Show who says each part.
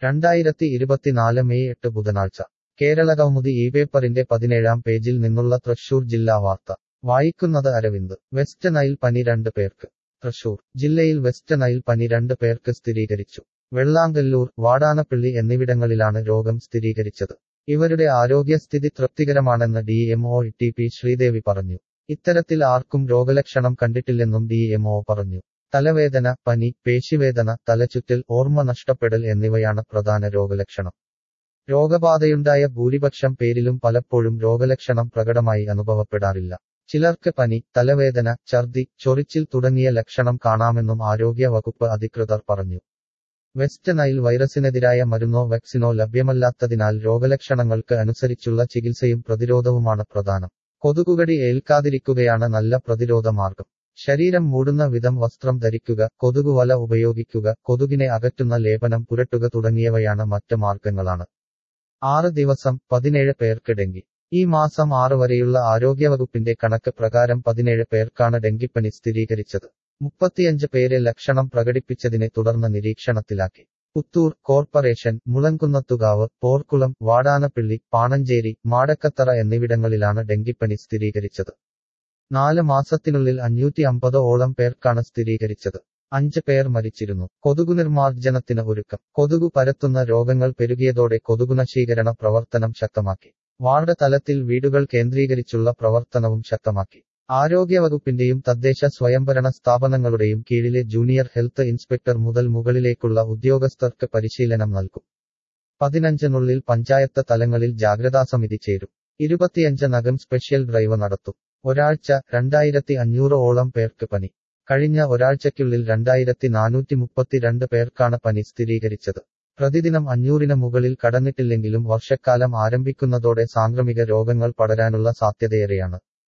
Speaker 1: രണ്ടായിരത്തി ഇരുപത്തിനാല് മെയ് എട്ട് ബുധനാഴ്ച കേരളകൗമുദി ഈ പേപ്പറിന്റെ പതിനേഴാം പേജിൽ നിന്നുള്ള തൃശൂർ ജില്ലാ വാർത്ത വായിക്കുന്നത് അരവിന്ദ് വെസ്റ്റ് നൈൽ പനി രണ്ട് പേർക്ക് തൃശൂർ ജില്ലയിൽ വെസ്റ്റ് നൈൽ പനി രണ്ട് പേർക്ക് സ്ഥിരീകരിച്ചു വെള്ളാങ്കല്ലൂർ വാടാനപ്പള്ളി എന്നിവിടങ്ങളിലാണ് രോഗം സ്ഥിരീകരിച്ചത് ഇവരുടെ ആരോഗ്യസ്ഥിതി തൃപ്തികരമാണെന്ന് D M O T P Sreedevi പറഞ്ഞു ഇത്തരത്തിൽ ആർക്കും രോഗലക്ഷണം കണ്ടിട്ടില്ലെന്നും ഡി എംഒ പറഞ്ഞു തലവേദന പനി പേശിവേദന തലചുറ്റൽ ഓർമ്മ നഷ്ടപ്പെടൽ എന്നിവയാണ് പ്രധാന രോഗലക്ഷണം രോഗബാധയുണ്ടായ ഭൂരിപക്ഷം പേരിലും പലപ്പോഴും രോഗലക്ഷണം പ്രകടമായി അനുഭവപ്പെടാറില്ല ചിലർക്ക് പനി തലവേദന ഛർദി ചൊറിച്ചിൽ തുടങ്ങിയ ലക്ഷണം കാണാമെന്നും ആരോഗ്യ വകുപ്പ് അധികൃതർ പറഞ്ഞു വെസ്റ്റ് നൈൽ വൈറസിനെതിരായ മരുന്നോ വാക്സിനോ ലഭ്യമല്ലാത്തതിനാൽ രോഗലക്ഷണങ്ങൾക്ക് അനുസരിച്ചുള്ള ചികിത്സയും പ്രതിരോധവുമാണ് പ്രധാനം കൊതുകുകടി ഏൽക്കാതിരിക്കുകയാണ് നല്ല പ്രതിരോധ മാർഗം ശരീരം മൂടുന്ന വിധം വസ്ത്രം ധരിക്കുക കൊതുകുവല ഉപയോഗിക്കുക കൊതുകിനെ അകറ്റുന്ന ലേപനം പുരട്ടുക തുടങ്ങിയവയാണ് മറ്റ് മാർഗങ്ങളാണ് ആറ് ദിവസം പതിനേഴ് പേർക്ക് ഡെങ്കി ഈ മാസം ആറ് വരെയുള്ള ആരോഗ്യവകുപ്പിന്റെ കണക്ക് പ്രകാരം പതിനേഴ് പേർക്കാണ് ഡെങ്കിപ്പനി സ്ഥിരീകരിച്ചത് മുപ്പത്തിയഞ്ച് പേരെ ലക്ഷണം പ്രകടിപ്പിച്ചതിനെ തുടർന്ന് നിരീക്ഷണത്തിലാക്കി പുത്തൂർ കോർപ്പറേഷൻ മുളങ്കുന്നത്തുകാവ് പോർക്കുളം വാടാനപ്പള്ളി പാണഞ്ചേരി മാടക്കത്തറ എന്നിവിടങ്ങളിലാണ് ഡെങ്കിപ്പനി സ്ഥിരീകരിച്ചത് നാല് മാസത്തിനുള്ളിൽ അഞ്ഞൂറ്റി അമ്പത് ഓളം പേർക്കാണ് സ്ഥിരീകരിച്ചത് അഞ്ച് പേർ മരിച്ചിരുന്നു കൊതുകു നിർമ്മാർജ്ജനത്തിന് ഒരുക്കം കൊതുകു പരത്തുന്ന രോഗങ്ങൾ പെരുകിയതോടെ കൊതുകുനശീകരണ പ്രവർത്തനം ശക്തമാക്കി വാർഡ് തലത്തിൽ വീടുകൾ കേന്ദ്രീകരിച്ചുള്ള പ്രവർത്തനവും ശക്തമാക്കി ആരോഗ്യവകുപ്പിന്റെയും തദ്ദേശ സ്വയംഭരണ സ്ഥാപനങ്ങളുടെയും കീഴിലെ ജൂനിയർ ഹെൽത്ത് ഇൻസ്പെക്ടർ മുതൽ മുകളിലേക്കുള്ള ഉദ്യോഗസ്ഥർക്ക് പരിശീലനം നൽകും പതിനഞ്ചിനുള്ളിൽ പഞ്ചായത്ത് തലങ്ങളിൽ ജാഗ്രതാസമിതി ചേരും ഇരുപത്തിയഞ്ചിനകം സ്പെഷ്യൽ ഡ്രൈവ് നടത്തും ഒരാഴ്ച രണ്ടായിരത്തി അഞ്ഞൂറ് ഓളം പേർക്ക് പനി കഴിഞ്ഞ ഒരാഴ്ചയ്ക്കുള്ളിൽ രണ്ടായിരത്തി നാനൂറ്റി മുപ്പത്തിരണ്ട് പേർക്കാണ് പനി സ്ഥിരീകരിച്ചത് പ്രതിദിനം അഞ്ഞൂറിന് മുകളിൽ കടന്നിട്ടില്ലെങ്കിലും വർഷക്കാലം ആരംഭിക്കുന്നതോടെ സാംക്രമിക രോഗങ്ങൾ പടരാനുള്ള സാധ്യതയേറെയാണ്